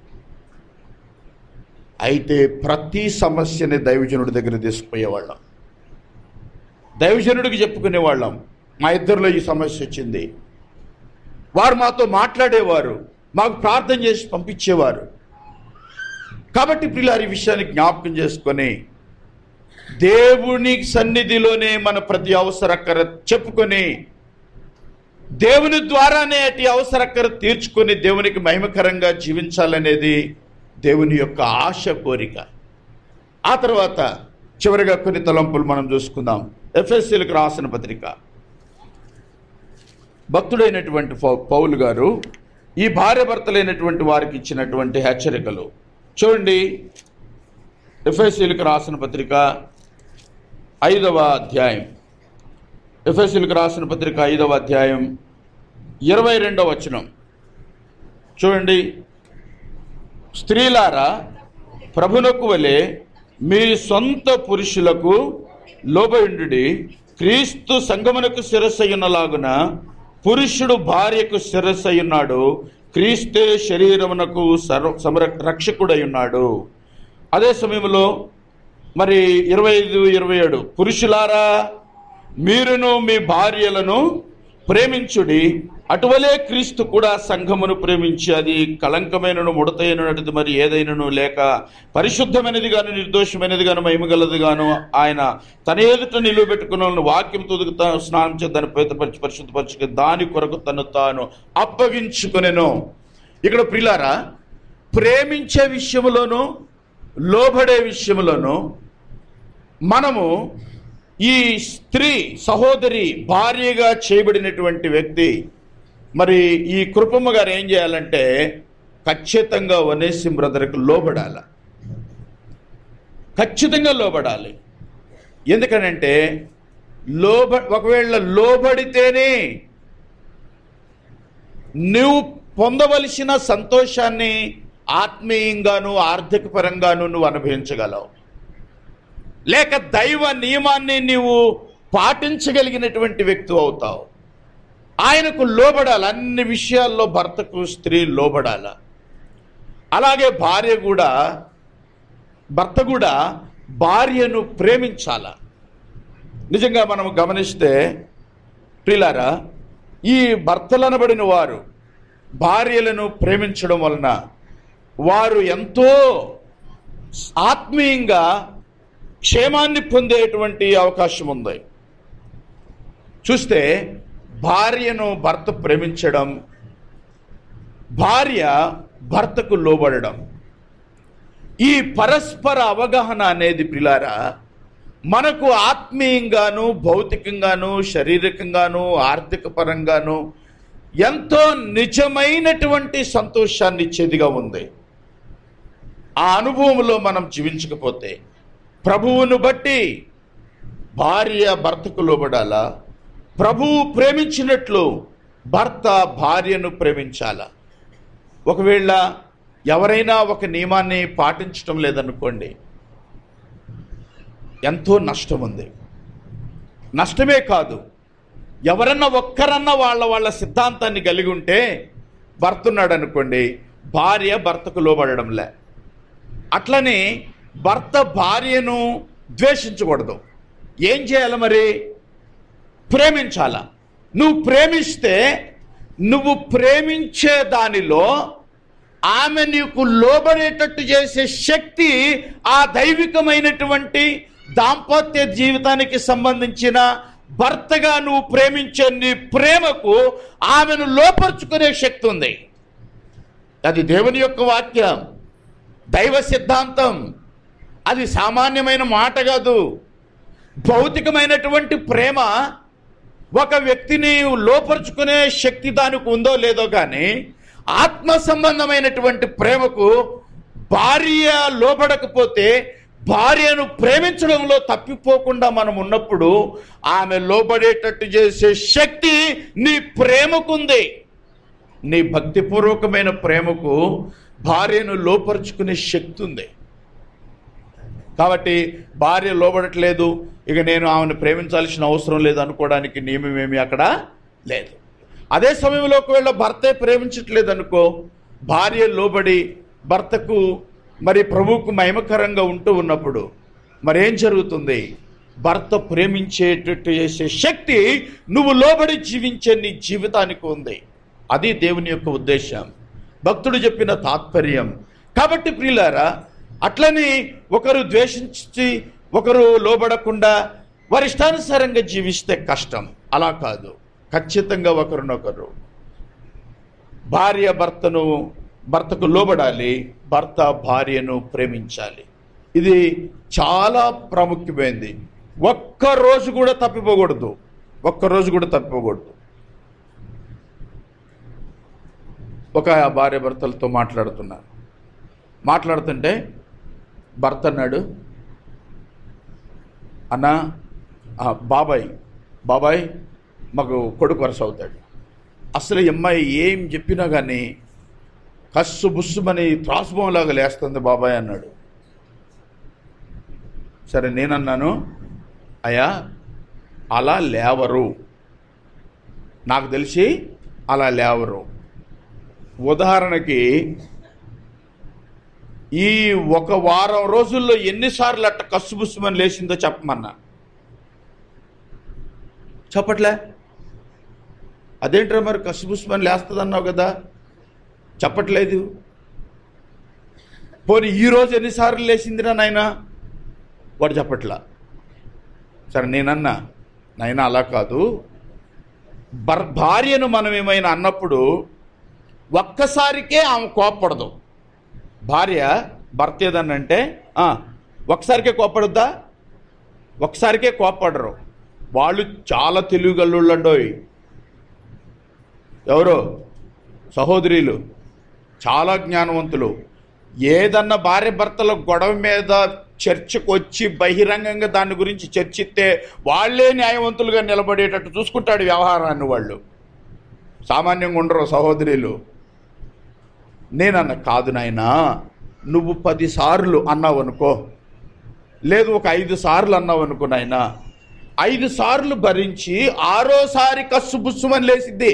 అయితే ప్రతి సమస్యని దైవజనుడి దగ్గర తీసుకుపోయేవాళ్ళం దైవజనుడికి చెప్పుకునేవాళ్ళం మా ఇద్దరిలో ఈ సమస్య వచ్చింది వారు మాతో మాట్లాడేవారు మాకు ప్రార్థన చేసి పంపించేవారు కాబట్టి పిల్లలు ఈ విషయాన్ని జ్ఞాపకం చేసుకొని దేవుని సన్నిధిలోనే మన ప్రతి అవసరకర చెప్పుకొని దేవుని ద్వారానే అటు అవసరకర తీర్చుకొని దేవునికి మహిమకరంగా జీవించాలనేది దేవుని యొక్క ఆశ కోరిక ఆ తర్వాత చివరిగా కొన్ని తలంపులు మనం చూసుకుందాం ఎఫ్ఎస్సీలకు రాసిన పత్రిక భక్తుడైనటువంటి పౌ- పౌలు గారు ఈ భార్య భర్తలైనటువంటి వారికి ఇచ్చినటువంటి హెచ్చరికలు చూడండి ఎఫ్ఎస్సీలకు రాసిన పత్రిక ఐదవ అధ్యాయం ఎఫ్ఎస్సీలకు రాసిన పత్రిక ఐదవ అధ్యాయం ఇరవై రెండవ వచనం చూడండి స్త్రీలారా ప్రభునకు వలె మీ సొంత పురుషులకు లోబయుండుడి క్రీస్తు సంగమునకు శిరస్సయ్యున్నలాగున పురుషుడు భార్యకు శిరస్సయ్యున్నాడు క్రీస్తే శరీరమునకు సర్వ సమర రక్షకుడై ఉన్నాడు అదే సమయంలో మరి ఇరవై ఐదు ఇరవై ఏడు పురుషులారా మీరును మీ భార్యలను ప్రేమించుడి అటువలే క్రీస్తు కూడా సంఘమును ప్రేమించి అది కళంకమైనను ముడతైనది మరి ఏదైనను లేక పరిశుద్ధమైనది గాను నిర్దోషమైనది గాను మహిమగలది గాను ఆయన తన ఎదుట నిలువబెట్టుకున్న వాక్యం తొదుగుతా స్నానం చేసి దాన్ని పవిత్రపరిచి పరిశుద్ధపరచుకు దాని కొరకు తను తాను అప్పగించుకునేను ఇక్కడ ప్రిలారా ప్రేమించే విషయంలోనూ లోబడే విషయంలోనూ మనము ఈ స్త్రీ సహోదరి భార్యగా చేయబడినటువంటి వ్యక్తి మరి ఈ కృపమ్మ గారు ఏం చేయాలంటే ఖచ్చితంగా వనేసిం బ్రదర్కి లోబడాల ఖచ్చితంగా లోబడాలి ఎందుకనంటే లోబ ఒకవేళ లోబడితేనే నువ్వు పొందవలసిన సంతోషాన్ని ఆత్మీయంగాను ఆర్థిక పరంగాను నువ్వు అనుభవించగలవు లేక దైవ నియమాన్ని నీవు పాటించగలిగినటువంటి వ్యక్తి అవుతావు ఆయనకు లోబడాలి అన్ని విషయాల్లో భర్తకు స్త్రీ లోబడాల అలాగే భార్య కూడా భర్త కూడా భార్యను ప్రేమించాల నిజంగా మనం గమనిస్తే ప్రిలారా ఈ భర్తలనబడిన వారు భార్యలను ప్రేమించడం వలన వారు ఎంతో ఆత్మీయంగా క్షేమాన్ని పొందేటువంటి అవకాశం ఉంది చూస్తే భార్యను భర్త ప్రేమించడం భార్య భర్తకు లోబడడం ఈ పరస్పర అవగాహన అనేది పిల్లారా మనకు ఆత్మీయంగాను భౌతికంగాను శారీరకంగాను ఆర్థిక పరంగాను ఎంతో నిజమైనటువంటి సంతోషాన్ని ఇచ్చేదిగా ఉంది ఆ అనుభవంలో మనం జీవించకపోతే ప్రభువును బట్టి భార్య భర్తకు లోబడాలా ప్రభువు ప్రేమించినట్లు భర్త భార్యను ప్రేమించాలా ఒకవేళ ఎవరైనా ఒక నియమాన్ని పాటించటం లేదనుకోండి ఎంతో నష్టం ఉంది నష్టమే కాదు ఎవరన్నా ఒక్కరన్నా వాళ్ళ వాళ్ళ సిద్ధాంతాన్ని కలిగి ఉంటే భర్త ఉన్నాడు అనుకోండి భార్య భర్తకు లోబడడంలే అట్లనే భర్త భార్యను ద్వేషించకూడదు ఏం చేయాలి మరి ప్రేమించాల నువ్వు ప్రేమిస్తే నువ్వు ప్రేమించే దానిలో ఆమె నీకు లోబడేటట్టు చేసే శక్తి ఆ దైవికమైనటువంటి దాంపత్య జీవితానికి సంబంధించిన భర్తగా నువ్వు ప్రేమించే నీ ప్రేమకు ఆమెను లోపరుచుకునే శక్తి ఉంది అది దేవుని యొక్క వాక్యం దైవ సిద్ధాంతం అది సామాన్యమైన మాట కాదు భౌతికమైనటువంటి ప్రేమ ఒక వ్యక్తిని లోపరుచుకునే శక్తి దానికి ఉందో లేదో కానీ ఆత్మ సంబంధమైనటువంటి ప్రేమకు భార్య లోబడకపోతే భార్యను ప్రేమించడంలో తప్పిపోకుండా మనం ఉన్నప్పుడు ఆమె లోబడేటట్టు చేసే శక్తి నీ ప్రేమకుంది నీ భక్తిపూర్వకమైన ప్రేమకు భార్యను లోపరుచుకునే శక్తి ఉంది కాబట్టి భార్య లోబడట్లేదు ఇక నేను ఆమెను ప్రేమించాల్సిన అవసరం లేదు అనుకోవడానికి నియమం ఏమి అక్కడ లేదు అదే సమయంలో ఒకవేళ భర్తే ప్రేమించట్లేదు అనుకో భార్య లోబడి భర్తకు మరి ప్రభువుకు మహిమకరంగా ఉంటూ ఉన్నప్పుడు మరేం జరుగుతుంది భర్త ప్రేమించేటట్టు చేసే శక్తి నువ్వు లోబడి జీవించే నీ జీవితానికి ఉంది అది దేవుని యొక్క ఉద్దేశం భక్తుడు చెప్పిన తాత్పర్యం కాబట్టి ప్రియులారా అట్లని ఒకరు ద్వేషించి ఒకరు లోబడకుండా వారి ఇష్టానుసారంగా జీవిస్తే కష్టం అలా కాదు ఖచ్చితంగా ఒకరినొకరు భార్య భర్తను భర్తకు లోబడాలి భర్త భార్యను ప్రేమించాలి ఇది చాలా ప్రాముఖ్యమైనది ఒక్క రోజు కూడా తప్పిపోకూడదు ఒక్క రోజు కూడా తప్పిపోకూడదు ఒక భార్య భర్తలతో మాట్లాడుతున్నారు మాట్లాడుతుంటే భర్త అన్నాడు అన్నా ఆ, బాబాయ్ బాబాయ్ మాకు కొడుకు వరుస అవుతాడు అసలు ఈ అమ్మాయి ఏం చెప్పినా కానీ కస్సు బుస్సుమని త్రాసుబొమ్మలాగా లేస్తుంది బాబాయ్ అన్నాడు సరే నేనన్నాను అయ్యా అలా లేవరు నాకు తెలిసి అలా లేవరు ఉదాహరణకి ఈ ఒక వారం రోజుల్లో ఎన్నిసార్లు అట్ట కస్సుబుస్సుమని లేచిందో చెప్పమన్నా చెప్పట్లే అదేంట్రా మరి కస్సుబుస్సుమని లేస్తుంది అన్నావు కదా చెప్పట్లేదు పోనీ ఈ రోజు ఎన్నిసార్లు లేచిందిరా నాయనా వాడు చెప్పట్లా సరే నేనన్నా నాయనా అలా కాదు భర్ భార్యను మనం ఏమైనా అన్నప్పుడు ఒక్కసారికే ఆమె కోప్పడదు భార్య భర్త ఏదన్నంటే "ఆ, ఒక్కసారికే కోప్పడుద్దా ఒక్కసారికే కోప్పడరు వాళ్ళు చాలా తెలివిగల్లుళ్ళండోయ్ ఎవరు సహోదరులు చాలా జ్ఞానవంతులు ఏదన్నా భార్య భర్తల గొడవ మీద చర్చకు వచ్చి బహిరంగంగా దాని గురించి చర్చిస్తే వాళ్ళే న్యాయవంతులుగా నిలబడేటట్టు చూసుకుంటాడు వ్యవహారాన్ని వాళ్ళు సామాన్యంగా ఉండరు సహోదరులు నేనన్న కాదు నాయనా నువ్వు పది సార్లు అన్నావు అనుకో లేదు ఒక ఐదు సార్లు అన్నావు అనుకో నాయనా ఐదు సార్లు భరించి ఆరోసారి కస్సు బుస్సుమని లేసిద్ది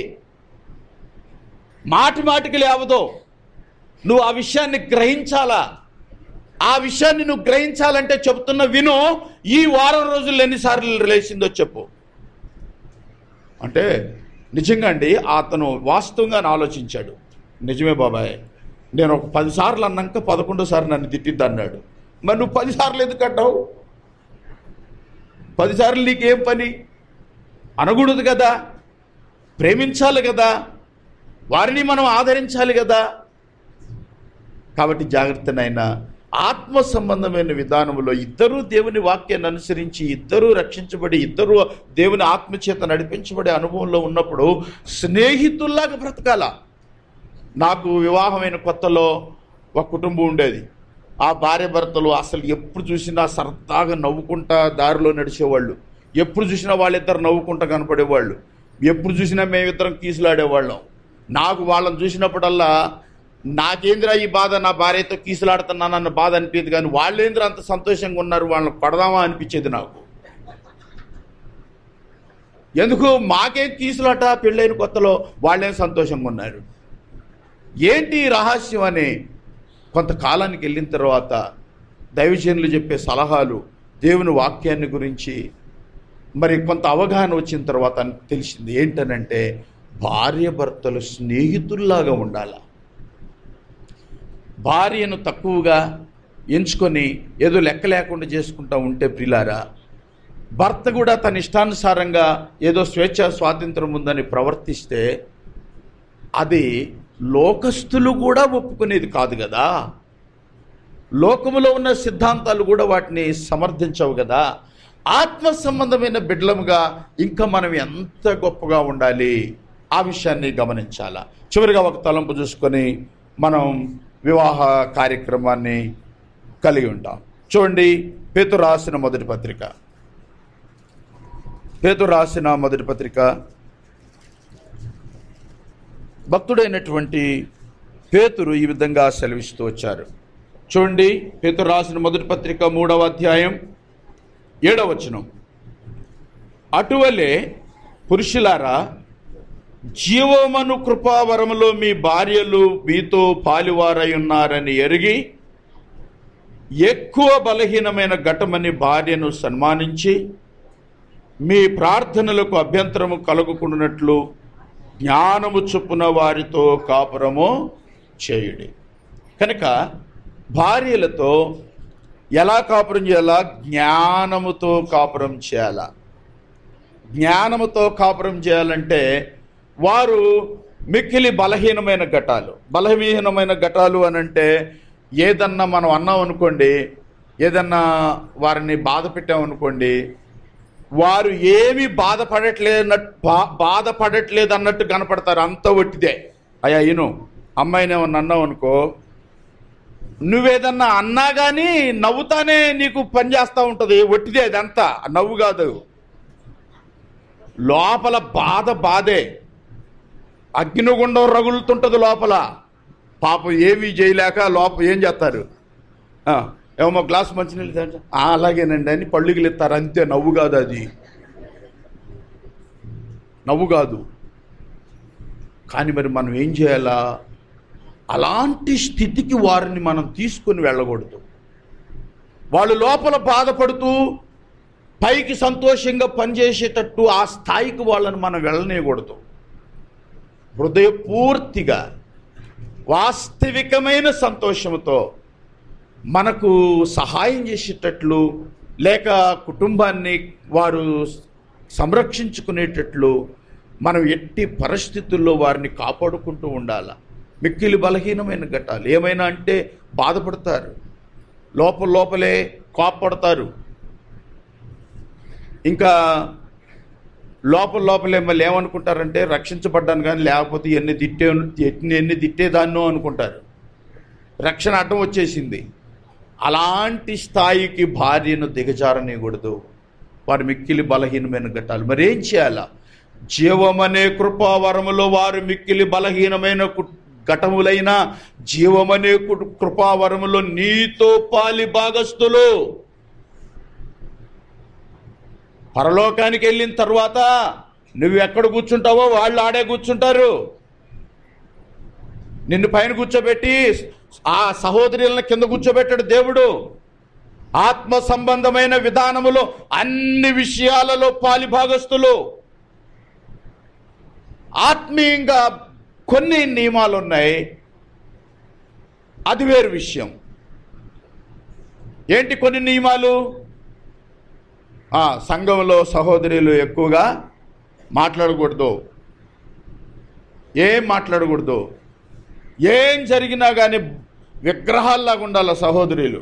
మాటి మాటికి లేవదు నువ్వు ఆ విషయాన్ని గ్రహించాలా ఆ విషయాన్ని నువ్వు గ్రహించాలంటే చెబుతున్న విను ఈ వారం రోజులు ఎన్నిసార్లు లేచిందో చెప్పు అంటే నిజంగా అండి అతను వాస్తవంగా ఆలోచించాడు నిజమే బాబాయ్ నేను ఒక పది సార్లు అన్నాక పదకొండో సార్లు నన్ను తిట్టిద్ది అన్నాడు మరి నువ్వు పది సార్లు ఎందుకు అంటావు పదిసార్లు నీకేం పని అనకూడదు కదా ప్రేమించాలి కదా వారిని మనం ఆదరించాలి కదా కాబట్టి జాగ్రత్త నాయన ఆత్మ సంబంధమైన విధానంలో ఇద్దరూ దేవుని వాక్యాన్ని అనుసరించి ఇద్దరూ రక్షించబడి ఇద్దరూ దేవుని ఆత్మచేత నడిపించబడే అనుభవంలో ఉన్నప్పుడు స్నేహితుల్లాగా బ్రతకాల నాకు వివాహమైన కొత్తలో ఒక కుటుంబం ఉండేది ఆ భార్య భర్తలు అసలు ఎప్పుడు చూసినా సరదాగా నవ్వుకుంటా దారిలో నడిచేవాళ్ళు ఎప్పుడు చూసినా వాళ్ళిద్దరు నవ్వుకుంటా కనపడేవాళ్ళు ఎప్పుడు చూసినా మేమిద్దరం కీసులాడేవాళ్ళం నాకు వాళ్ళని చూసినప్పుడల్లా నాకేంద్రా ఈ బాధ నా భార్యతో కీసులాడుతున్నానన్న బాధ అనిపించదు కానీ వాళ్ళేంద్ర అంత సంతోషంగా ఉన్నారు వాళ్ళని కొడదామా అనిపించేది నాకు ఎందుకు మాకేం కీసులాట పెళ్ళైన కొత్తలో వాళ్ళేం సంతోషంగా ఉన్నారు ఏంటి ఈ రహస్యం అని కొంతకాలానికి వెళ్ళిన తర్వాత దైవజనులు చెప్పే సలహాలు దేవుని వాక్యాన్ని గురించి మరి కొంత అవగాహన వచ్చిన తర్వాత తెలిసింది ఏంటనంటే భార్య భర్తలు స్నేహితుల్లాగా ఉండాల భార్యను తక్కువగా ఎంచుకొని ఏదో లెక్క లేకుండా చేసుకుంటా ఉంటే ప్రిలారా భర్త కూడా తన ఇష్టానుసారంగా ఏదో స్వేచ్ఛ స్వాతంత్రం ఉందని ప్రవర్తిస్తే అది లోకస్తులు కూడా ఒప్పుకునేది కాదు కదా లోకములో ఉన్న సిద్ధాంతాలు కూడా వాటిని సమర్థించవు కదా ఆత్మ సంబంధమైన బిడ్డలముగా ఇంకా మనం ఎంత గొప్పగా ఉండాలి ఆ విషయాన్ని గమనించాలా చివరిగా ఒక తలంపు చూసుకొని మనం వివాహ కార్యక్రమాన్ని కలిగి ఉంటాం చూడండి పేతురు రాసిన మొదటి పత్రిక పేతురు రాసిన మొదటి పత్రిక భక్తుడైనటువంటి పేతురు ఈ విధంగా సెలవిస్తూ వచ్చారు చూడండి పేతురు రాసిన మొదటి పత్రిక మూడవ అధ్యాయం ఏడవ వచనం అటువలే పురుషులారా జీవమను కృపావరములో మీ భార్యలు మీతో పాలివారై ఉన్నారని ఎరిగి ఎక్కువ బలహీనమైన ఘటమని భార్యను సన్మానించి మీ ప్రార్థనలకు అభ్యంతరము కలుగుకున్నట్లు జ్ఞానము చొప్పున వారితో కాపురము చేయుడి కనుక భార్యలతో ఎలా కాపురం చేయాలా జ్ఞానముతో కాపురం చేయాలా జ్ఞానముతో కాపురం చేయాలంటే వారు మిక్కిలి బలహీనమైన ఘటాలు బలహీనమైన ఘటాలు అని అంటే ఏదన్నా మనం అన్నాం అనుకోండి ఏదన్నా వారిని బాధ పెట్టామనుకోండి వారు ఏమి బాధపడట్లేదన్నట్టు బా బాధపడట్లేదు అన్నట్టు కనపడతారు అంత ఒట్టిదే అయ్యా ఇను అమ్మాయిని ఏమన్నా అన్నావు అనుకో నువ్వేదన్నా అన్నా కానీ నవ్వుతానే నీకు పని చేస్తూ ఉంటుంది ఒట్టిదే అదంతా నవ్వు కాదు లోపల బాధ బాధే అగ్నిగుండం రగులుతుంటుంది లోపల పాపం ఏమీ చేయలేక లోపల ఏం చేస్తారు ఆ, ఏమో గ్లాస్ మంచినీళ్ళు తాగండి. ఆ, అలాగేనండి అని పళ్ళుగిలు ఇస్తారు అంతే నవ్వు కాదు అది నవ్వు కాదు కానీ మరి మనం ఏం చేయాలా అలాంటి స్థితికి వారిని మనం తీసుకొని వెళ్ళకూడదు వాళ్ళు లోపల బాధపడుతూ పైకి సంతోషంగా పనిచేసేటట్టు ఆ స్థాయికి వాళ్ళని మనం వెళ్ళనీయకూడదు హృదయపూర్తిగా వాస్తవికమైన సంతోషంతో మనకు సహాయం చేసేటట్లు లేక కుటుంబాన్ని వారు సంరక్షించుకునేటట్లు మనం ఎట్టి పరిస్థితుల్లో వారిని కాపాడుకుంటూ ఉండాల మిక్కిలి బలహీనమైన ఘట్టాలు ఏమైనా అంటే బాధపడతారు లోపల లోపలే కోపడతారు ఇంకా లోపల లోపలే మళ్ళీ ఏమనుకుంటారంటే రక్షించబడ్డాను కానీ లేకపోతే ఎన్ని తిట్టే ఎన్ని ఎన్ని తిట్టేదాన్నో అనుకుంటారు రక్షణ అడ్డం వచ్చేసింది అలాంటి స్థాయికి భార్యను దిగజారనీయకూడదు వారి మిక్కిలి బలహీనమైన ఘట్టాలు మరి ఏం చేయాలా జీవమనే కృపావరములో వారు మిక్కిలి బలహీనమైన కు- ఘటములైన జీవమనే కు- కృపావరములో నీతో పాలి భాగస్థులు పరలోకానికి వెళ్ళిన తర్వాత నువ్వు ఎక్కడ కూర్చుంటావో వాళ్ళు ఆడే కూర్చుంటారు నిన్ను పైన కూర్చోబెట్టి ఆ సహోదరులను కింద కూర్చోబెట్టాడు దేవుడు ఆత్మ సంబంధమైన విధానములో అన్ని విషయాలలో పాలిభాగస్తులు ఆత్మీయంగా కొన్ని నియమాలు ఉన్నాయి అది వేరు విషయం ఏంటి కొన్ని నియమాలు ఆ, సంఘంలో సహోదరులు ఎక్కువగా మాట్లాడకూడదు ఏం మాట్లాడకూడదు ఏం జరిగినా కానీ విగ్రహాల్లాగా ఉండాలి సహోదరులు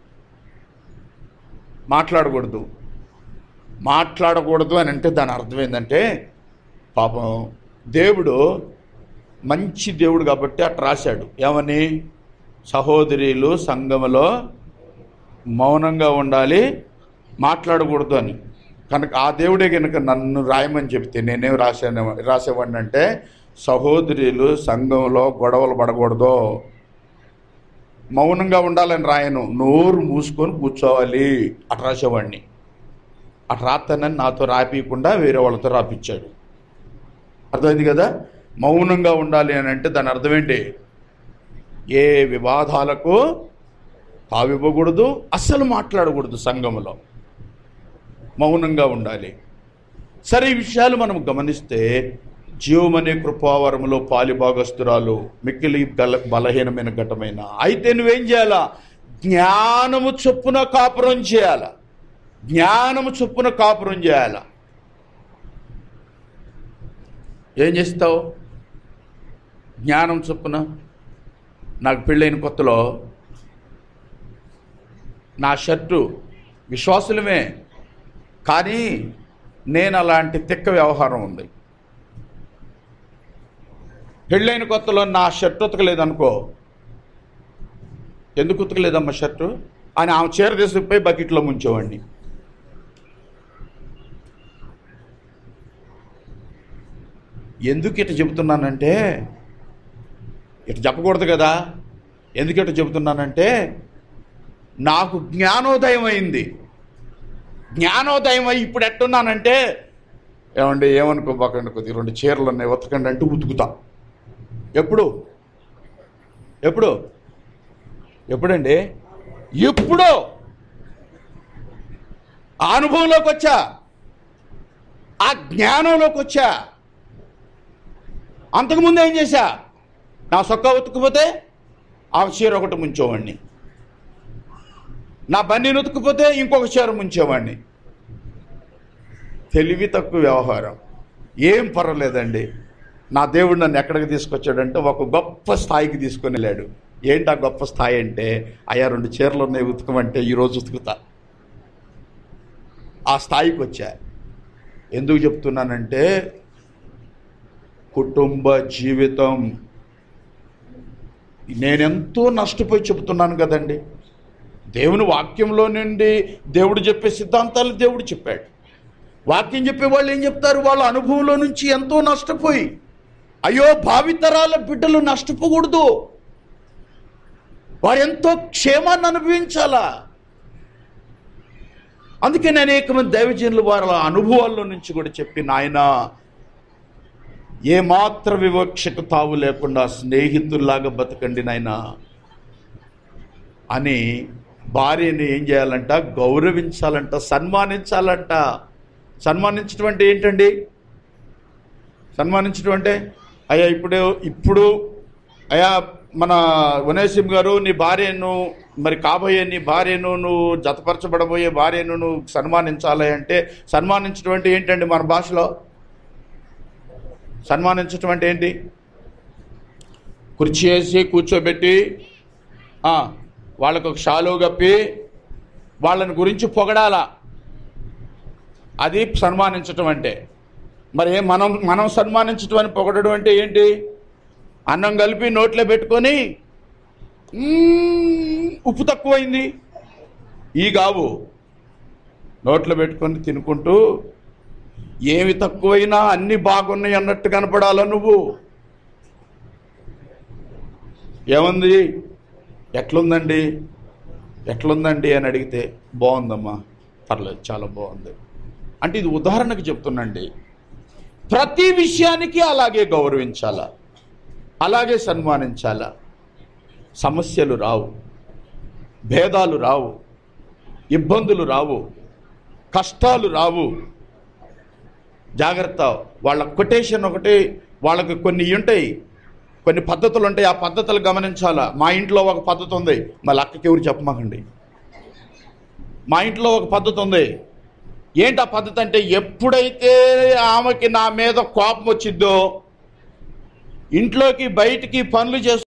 మాట్లాడకూడదు మాట్లాడకూడదు అని అంటే దాని అర్థం ఏంటంటే పాపం దేవుడు మంచి దేవుడు కాబట్టి అట్లా రాశాడు ఏమని సహోదరులు సంఘములో మౌనంగా ఉండాలి మాట్లాడకూడదు అని కనుక ఆ దేవుడే కనుక నన్ను రాయమని చెప్తే నేనేం రాశాను రాసేవాడిని అంటే సహోదరులు సంఘంలో గొడవలు పడకూడదు మౌనంగా ఉండాలని రాయను నోరు మూసుకొని కూర్చోవాలి అట్లా రాసేవాడిని అట్లా రాస్తానని నాతో రాపియకుండా వేరే వాళ్ళతో రాపిచ్చాడు అర్థమైంది కదా మౌనంగా ఉండాలి అని అంటే దాని అర్థం ఏంటి ఏ వివాదాలకు తావివ్వకూడదు అస్సలు మాట్లాడకూడదు సంఘంలో మౌనంగా ఉండాలి సరే ఈ విషయాలు మనం గమనిస్తే జీవమనే కృపావరములో పాలిభాగస్తురాలు మిక్కిలి గల బలహీనమైన ఘటమైన అయితే నువ్వేం చేయాలా జ్ఞానము చొప్పున కాపురం చేయాల జ్ఞానము చొప్పున కాపురం చేయాల ఏం చేస్తావు జ్ఞానం చొప్పున నాకు పెళ్ళైన కొత్తలో నా షర్టు విశ్వాసులమే కానీ నేను అలాంటి తిక్క వ్యవహారం ఉంది పెళ్ళైన కొత్తలో నా షర్ట్ ఉతకలేదనుకో ఎందుకు ఉతకలేదమ్మా షర్టు అని ఆమె చీర తీసుకుపోయి బకెట్లో ముంచేవాడిని ఎందుకు ఇట్లా చెబుతున్నానంటే ఇట్లా చెప్పకూడదు కదా ఎందుకు ఇట్లా చెబుతున్నానంటే నాకు జ్ఞానోదయం అయింది జ్ఞానోదయం అయ్యి ఇప్పుడు ఎట్టున్నానంటే ఏమండి ఏమనుకోబాకండి కొద్దిగా రెండు చీరలు ఉన్నాయి ఉతకండి అంటే ఉతుకుతా ఎప్పుడు ఎప్పుడు ఎప్పుడండి ఎప్పుడో ఆ అనుభవంలోకి వచ్చా ఆ జ్ఞానంలోకి వచ్చా అంతకుముందు ఏం చేశా నా సొక్క ఉతుకుపోతే ఆ చీర ఒకటి ముంచేవాడిని నా బన్నీని ఉతుకుపోతే ఇంకొక చీర ముంచేవాడిని తెలివి తక్కువ వ్యవహారం ఏం పర్వాలేదండి నా దేవుడు నన్ను ఎక్కడికి తీసుకొచ్చాడంటే ఒక గొప్ప స్థాయికి తీసుకొని వెళ్ళాడు ఏంటి ఆ గొప్ప స్థాయి అంటే అయ్యా రెండు చీరలు ఉన్నాయి ఉతుకమంటే ఈరోజు ఉతుకుతా ఆ స్థాయికి వచ్చా ఎందుకు చెప్తున్నానంటే కుటుంబ జీవితం నేనెంతో నష్టపోయి చెబుతున్నాను కదండి దేవుని వాక్యంలో నుండి దేవుడు చెప్పే సిద్ధాంతాలు దేవుడు చెప్పాడు వాక్యం చెప్పే వాళ్ళు ఏం చెప్తారు వాళ్ళ అనుభవంలో నుంచి ఎంతో నష్టపోయి అయ్యో భావితరాల బిడ్డలు నష్టపోకూడదు వారు ఎంతో క్షేమాన్ని అనుభవించాలా అందుకే నేను అనేక మంది దైవజనులు వారి అనుభవాల్లో నుంచి కూడా చెప్పి నాయనా ఏమాత్ర వివక్షకు తావు లేకుండా స్నేహితుల్లాగా బతకండి నాయనా అని భార్యని ఏం చేయాలంట గౌరవించాలంట సన్మానించాలంట సన్మానించడం అంటే ఏంటండి సన్మానించడం అంటే అయ్యా ఇప్పుడు ఇప్పుడు అయ్యా మన ఉనేసిం గారు నీ భార్యను మరి కాబోయే నీ భార్యను నువ్వు జతపరచబడబోయే భార్యను నువ్వు సన్మానించాలి అంటే సన్మానించడం అంటే ఏంటండి మన భాషలో సన్మానించడం అంటే ఏంటి కుర్చీ వేసి కూర్చోబెట్టి ఆ, వాళ్ళకు ఒక షాలు కప్పి వాళ్ళని గురించి పొగడాలా అది సన్మానించటం అంటే మరి ఏ మనం మనం సన్మానించటం అని పొగడడం అంటే ఏంటి అన్నం కలిపి నోట్లో పెట్టుకొని "మ్మ్, ఉప్పు తక్కువైంది ఈ గావు నోట్లో పెట్టుకొని తినుకుంటూ ఏమి తక్కువైనా అన్ని బాగున్నాయి అన్నట్టు కనపడాలా నువ్వు ఏముంది ఎట్లుందండి ఎట్లుందండి అని అడిగితే బాగుందమ్మా పర్లేదు చాలా బాగుంది అంటే ఇది ఉదాహరణకు చెప్తున్నాండి ప్రతి విషయానికి అలాగే గౌరవించాలా అలాగే సన్మానించాలా సమస్యలు రావు భేదాలు రావు ఇబ్బందులు రావు కష్టాలు రావు జాగ్రత్త వాళ్ళ కొటేషన్ ఒకటి వాళ్ళకి కొన్ని ఉంటాయి కొన్ని పద్ధతులు ఉంటాయి ఆ పద్ధతులు గమనించాలా మా ఇంట్లో ఒక పద్ధతి ఉంది మా అక్కకి ఎవరు చెప్పమాకండి మా ఇంట్లో ఒక పద్ధతి ఉంది ఏంటి ఆ పద్ధతి అంటే ఎప్పుడైతే ఆమెకి నా మీద కోపం వచ్చిద్దో ఇంట్లోకి బయటికి పనులు చేస్తూ